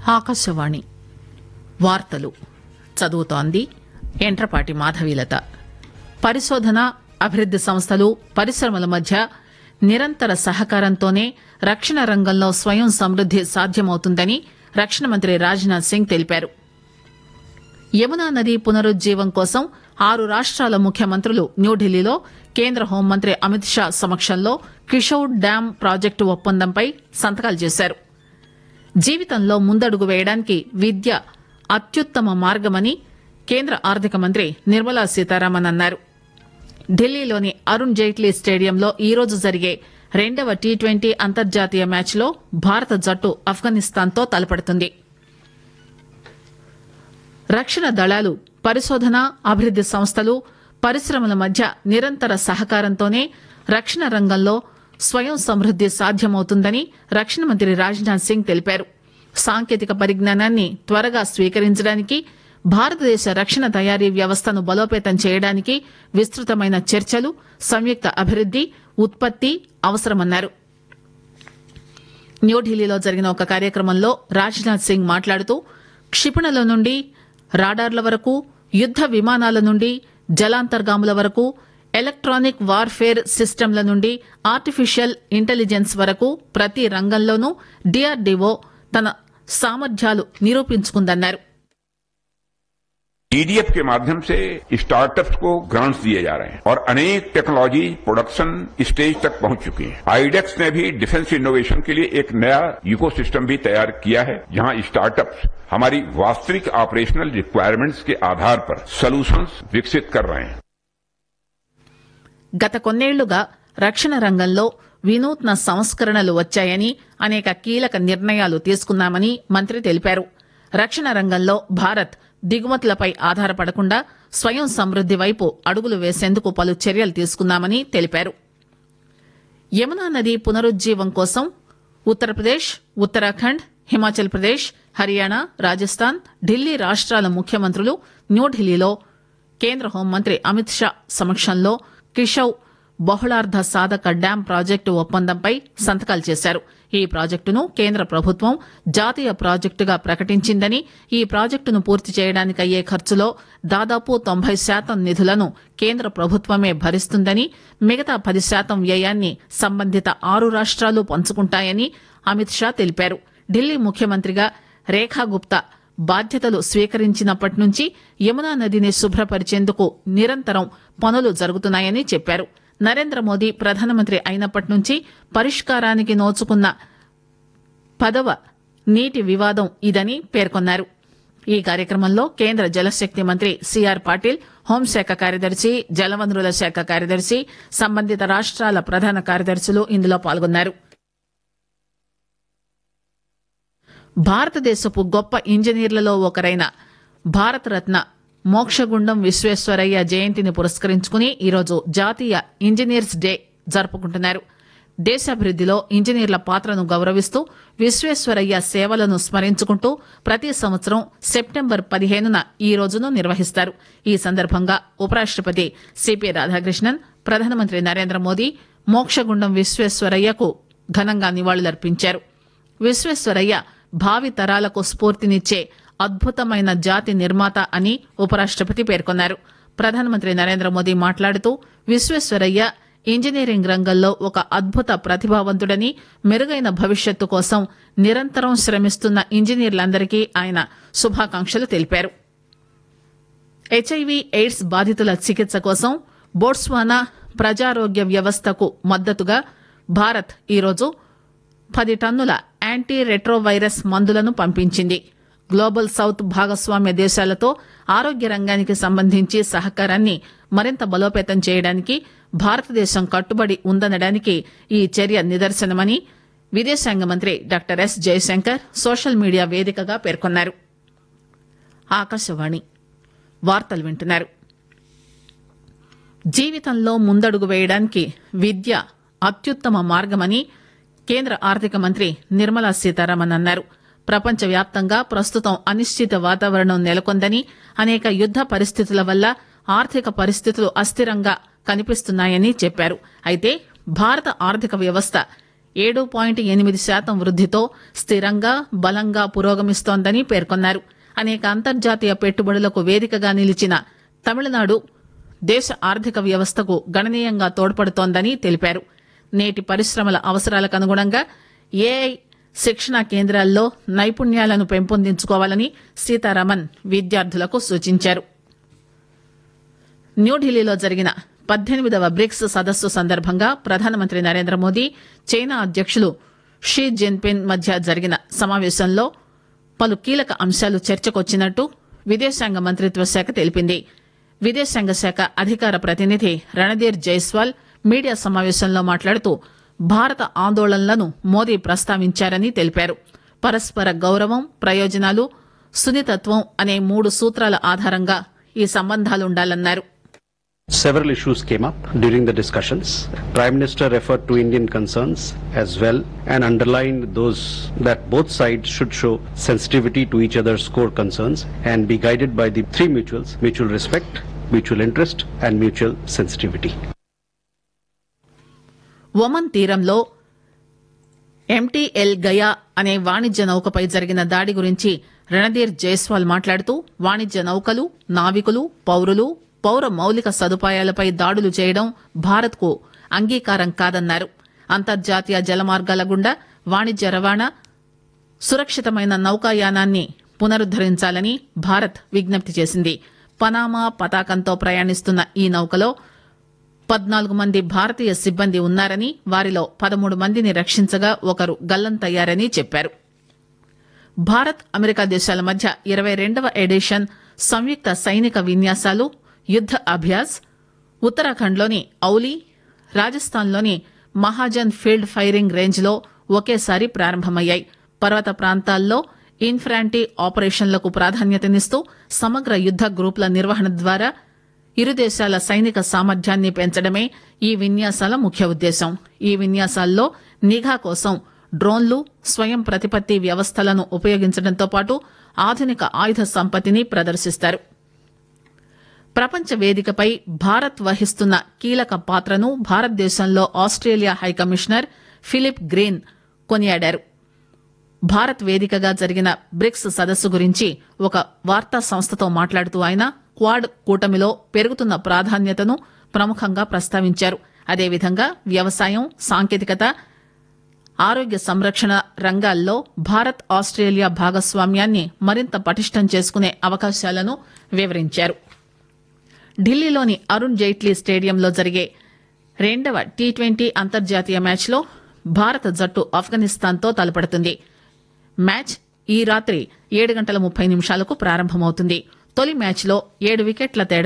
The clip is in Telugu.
ఆకాశవాణి వార్తలు చదువుతోంది ఎంట్రపాటి మాధవీలత పరిశోధన అభివృద్ది సంస్థలు పరిశ్రమల మధ్య నిరంతర సహకారంతోనే రక్షణ రంగంలో స్వయం సమృద్ది సాధ్యమవుతుందని రక్షణ మంత్రి రాజ్నాథ్ సింగ్ తెలిపారు యమునా నది పునరుజ్జీవం కోసం ఆరు రాష్ట్రాల ముఖ్యమంత్రులు న్యూఢిల్లీలో కేంద్ర హోంమంత్రి అమిత్ షా సమక్షంలో కిషోర్ డ్యాం ప్రాజెక్టు ఒప్పందంపై సంతకాలు చేశారు జీవితంలో ముందడుగు వేయడానికి విద్య అత్యుత్తమ మార్గమని కేంద్ర ఆర్థిక మంత్రి నిర్మలా సీతారామన్ అన్నారు ఢిల్లీలోని అరుణ్ జైట్లీ స్టేడియంలో ఈరోజు జరిగే రెండవ టీ ట్వంటీ అంతర్జాతీయ మ్యాచ్లో భారత జట్టు ఆఫ్ఘనిస్తాన్తో తలపడుతుంది రక్షణ దళాలు పరిశోధన అభివృద్ది సంస్థలు పరిశ్రమల మధ్య నిరంతర సహకారంతోనే రక్షణ రంగంలో స్వయం సమృద్ది సాధ్యమవుతుందని రక్షణ మంత్రి రాజ్నాథ్ సింగ్ తెలిపారు సాంకేతిక పరిజ్ఞానాన్ని త్వరగా స్వీకరించడానికి భారతదేశ రక్షణ తయారీ వ్యవస్థను బలోపేతం చేయడానికి విస్తృతమైన చర్చలు సంయుక్త అభివృద్ది ఉత్పత్తి అవసరమన్నారు న్యూఢిల్లీలో జరిగిన ఒక కార్యక్రమంలో రాజ్నాథ్ సింగ్ మాట్లాడుతూ క్షిపణుల నుండి రాడార్ల వరకు యుద్ద విమానాల నుండి జలాంతర్గాముల వరకు ఎలక్ట్రానిక్ వార్ఫేర్ సిస్టంల నుండి ఆర్టిఫిషియల్ ఇంటెలిజెన్స్ వరకు ప్రతి రంగంలోనూ డిఆర్డీఓ తన సామర్థ్యాలు నిరూపించుకుందన్నారు ईडीएफ के माध्यम से स्टार्टअप्स को ग्रांट्स दिए जा रहे हैं और अनेक टेक्नोलॉजी प्रोडक्शन स्टेज तक पहुंच चुकी है आईडेक्स ने भी डिफेंस इनोवेशन के लिए एक नया इकोसिस्टम भी तैयार किया है जहां स्टार्टअप्स हमारी वास्तविक ऑपरेशनल रिक्वायरमेंट्स के आधार पर सॉल्यूशंस विकसित कर रहे हैं గత కొన్నేళ్లుగా రక్షణ రంగంలో వినూత్న సంస్కరణలు వచ్చాయని అనేక కీలక నిర్ణయాలు తీసుకున్నామని మంత్రి తెలిపారు రక్షణ రంగంలో భారత్ దిగుమతులపై ఆధారపడకుండా స్వయం సమృద్ది వైపు అడుగులు వేసేందుకు పలు చర్యలు తీసుకున్నామని తెలిపారు యమునా నది పునరుజ్జీవం కోసం ఉత్తరప్రదేశ్ ఉత్తరాఖండ్ హిమాచల్ ప్రదేశ్ హర్యానా రాజస్థాన్ ఢిల్లీ రాష్ట్రాల ముఖ్యమంత్రులు న్యూఢిల్లీలో కేంద్ర హోంమంత్రి అమిత్ షా సమక్షంలో కిషౌ బహుళార్ధ సాధక డ్యాం ప్రాజెక్టు ఒప్పందంపై సంతకాలు చేశారు ఈ ప్రాజెక్టును కేంద్ర ప్రభుత్వం జాతీయ ప్రాజెక్టుగా ప్రకటించిందని ఈ ప్రాజెక్టును పూర్తి చేయడానికి అయ్యే ఖర్చులో దాదాపు తొంభై శాతం నిధులను కేంద్ర ప్రభుత్వమే భరిస్తుందని మిగతా పది శాతం వ్యయాన్ని సంబంధిత ఆరు రాష్ట్రాలు పంచుకుంటాయని అమిత్ షా తెలిపారు ఢిల్లీ ముఖ్యమంత్రిగా రేఖా గుప్తా బాధ్యతలు స్వీకరించినప్పటి నుంచి యమునా నదిని శుభ్రపరిచేందుకు నిరంతరం పనులు జరుగుతున్నాయని చెప్పారు నరేంద్ర మోదీ ప్రధానమంత్రి అయినప్పటి నుంచి పరిష్కారానికి నోచుకున్న పదవ నీటి వివాదం ఇదని పేర్కొన్నారు ఈ కార్యక్రమంలో కేంద్ర జలశక్తి మంత్రి సిఆర్ పాటిల్ హోంశాఖ కార్యదర్శి జలవనరుల శాఖ కార్యదర్శి సంబంధిత రాష్ట్రాల ప్రధాన కార్యదర్శులు ఇందులో పాల్గొన్నారు భారతదేశపు గొప్ప ఇంజనీర్లలో ఒకరైన భారతరత్న మోక్షగుండం విశ్వేశ్వరయ్య జయంతిని పురస్కరించుకుని ఈరోజు జాతీయ ఇంజనీర్స్ డే జరుపుకుంటున్నారు దేశాభివృద్దిలో ఇంజనీర్ల పాత్రను గౌరవిస్తూ విశ్వేశ్వరయ్య సేవలను స్మరించుకుంటూ ప్రతి సంవత్సరం సెప్టెంబర్ పదిహేనున ఈ రోజును నిర్వహిస్తారు ఈ సందర్భంగా ఉపరాష్టపతి సిపి రాధాకృష్ణన్ ప్రధానమంత్రి నరేంద్ర మోదీ మోక్షగుండం విశ్వేశ్వరయ్యకు ఘనంగా నివాళులర్పించారు విశ్వేశ్వరయ్య భావి తరాలకు స్ఫూర్తినిచ్చే అద్భుతమైన జాతి నిర్మాత అని ఉపరాష్టపతి పేర్కొన్నారు ప్రధానమంత్రి నరేంద్ర మోదీ మాట్లాడుతూ విశ్వేశ్వరయ్య ఇంజనీరింగ్ రంగంలో ఒక అద్భుత ప్రతిభావంతుడని మెరుగైన భవిష్యత్తు కోసం నిరంతరం శ్రమిస్తున్న ఇంజనీర్లందరికీ ఆయన శుభాకాంక్షలు తెలిపారు హెచ్ఐవి ఎయిడ్స్ బాధితుల చికిత్స కోసం బోట్స్వానా ప్రజారోగ్య వ్యవస్థకు మద్దతుగా భారత్ ఈరోజు పది టన్నుల యాంటీ రెట్రోవైరస్ మందులను పంపించింది గ్లోబల్ సౌత్ భాగస్వామ్య దేశాలతో ఆరోగ్య రంగానికి సంబంధించి సహకారాన్ని మరింత బలోపేతం చేయడానికి భారతదేశం కట్టుబడి ఉందనడానికి ఈ చర్య నిదర్శనమని విదేశాంగ మంత్రి doctor S Jaishankar social media వేదికగా పేర్కొన్నారు ఆకాశవాణి వార్తలు వింటున్నారు జీవితంలో ముందడుగు వేయడానికి విద్య అత్యుత్తమ మార్గమని కేంద్ర ఆర్థిక మంత్రి నిర్మలా సీతారామన్ అన్నారు ప్రపంచవ్యాప్తంగా ప్రస్తుతం అనిశ్చిత వాతావరణం నెలకొందని అనేక యుద్ద పరిస్థితుల వల్ల ఆర్థిక పరిస్థితులు అస్థిరంగా కనిపిస్తున్నాయని చెప్పారు అయితే భారత ఆర్థిక వ్యవస్థ ఏడు పాయింట్ ఎనిమిది శాతం వృద్దితో స్థిరంగా బలంగా పురోగమిస్తోందని పేర్కొన్నారు అనేక అంతర్జాతీయ పెట్టుబడులకు వేదికగా నిలిచిన తమిళనాడు దేశ ఆర్థిక వ్యవస్థకు గణనీయంగా తోడ్పడుతోందని తెలిపారు నేటి పరిశ్రమల అవసరాలకు అనుగుణంగా ఏఐ శిక్షణా కేంద్రాల్లో నైపుణ్యాలను పెంపొందించుకోవాలని సీతారామన్ విద్యార్థులకు సూచించారు న్యూఢిల్లీలో జరిగిన పద్దెనిమిదవ బ్రిక్స్ సదస్సు సందర్భంగా ప్రధానమంత్రి నరేంద్ర మోదీ చైనా అధ్యక్షులు షీ జిన్పిన్ మధ్య జరిగిన సమావేశంలో పలు కీలక అంశాలు చర్చకొచ్చినట్టు విదేశాంగ మంత్రిత్వ శాఖ తెలిపింది విదేశాంగ శాఖ అధికార ప్రతినిధి రణధీర్ జైస్వాల్ మీడియా సమావేశంలో మాట్లాడుతూ భారత ఆందోళనలను మోదీ ప్రస్తావించారని తెలిపారు పరస్పర గౌరవం ప్రయోజనాలు సున్నితత్వం అనే మూడు సూత్రాల ఆధారంగా ఈ సంబంధాలుండాలన్నారు Several issues came up during the discussions. Prime Minister referred to Indian concerns as well and underlined those that both sides should show sensitivity to each other's core concerns and be guided by the three mutuals, mutual respect, mutual interest and mutual sensitivity. Oman తీరంలో ఎంటీఎల్ గయా అనే వాణిజ్య నౌకపై జరిగిన దాడి గురించి రణధీర్ జైస్వాల్ మాట్లాడుతూ వాణిజ్య నౌకలు నావికులు పౌరులు పౌర మౌలిక సదుపాయాలపై దాడులు చేయడం భారత్కు అంగీకారం కాదన్నారు అంతర్జాతీయ జలమార్గాల గుండా వాణిజ్య రవాణా సురక్షితమైన నౌకాయానాన్ని పునరుద్దరించాలని భారత్ విజ్ఞప్తి చేసింది పనామా పతాకంతో ప్రయాణిస్తున్న ఈ నౌకలో పద్నాలుగు మంది భారతీయ సిబ్బంది ఉన్నారని వారిలో పదమూడు మందిని రక్షించగా ఒకరు గల్లంతయ్యారని చెప్పారు భారత్ అమెరికా దేశాల మధ్య ఇరవై రెండవ ఎడిషన్ సంయుక్త సైనిక విన్యాసాలు యుద్ద అభ్యాస్ ఉత్తరాఖండ్లోని ఔలీ రాజస్థాన్లోని మహాజన్ ఫీల్డ్ ఫైరింగ్ రేంజ్లో ఒకేసారి ప్రారంభమయ్యాయి పర్వత ప్రాంతాల్లో ఇన్ఫ్రాంటీ ఆపరేషన్లకు ప్రాధాన్యతనిస్తూ సమగ్ర యుద్ద గ్రూపుల నిర్వహణ ద్వారా ఇరు దేశాల సైనిక సామర్థ్యాన్ని పెంచడమే ఈ విన్యాసాల ముఖ్య ఉద్దేశం ఈ విన్యాసాల్లో నిఘా కోసం డ్రోన్లు స్వయం ప్రతిపత్తి వ్యవస్థలను ఉపయోగించడంతో పాటు ఆధునిక ఆయుధ సంపత్తిని ప్రదర్శిస్తారు ప్రపంచ వేదికపై భారత్ వహిస్తున్న కీలక పాత్రను భారతదేశంలో ఆస్ట్రేలియా హైకమిషనర్ ఫిలిప్ గ్రీన్ కొనియాడారు భారత్ వేదికగా జరిగిన బ్రిక్స్ సదస్సు గురించి ఒక వార్తా సంస్థతో మాట్లాడుతూ ఆయన క్వాడ్ కూటమిలో పెరుగుతున్న ప్రాధాన్యతను ప్రముఖంగా ప్రస్తావించారు అదేవిధంగా వ్యవసాయం సాంకేతికత ఆరోగ్య సంరక్షణ రంగాల్లో భారత్ ఆస్ట్రేలియా భాగస్వామ్యాన్ని మరింత పటిష్టం చేసుకునే అవకాశాలను వివరించారు ఢిల్లీలోని అరుణ్ జైట్లీ స్టేడియంలో జరిగే రెండవ టీ ట్వంటీ అంతర్జాతీయ మ్యాచ్లో భారత జట్టు ఆఫ్ఘనిస్తాన్తో తలపడుతుంది మ్యాచ్ ఈ రాత్రి ఏడు గంటల ముప్పై నిమిషాలకు ప్రారంభమవుతుంది తొలి మ్యాచ్లో ఏడు వికెట్ల తేడా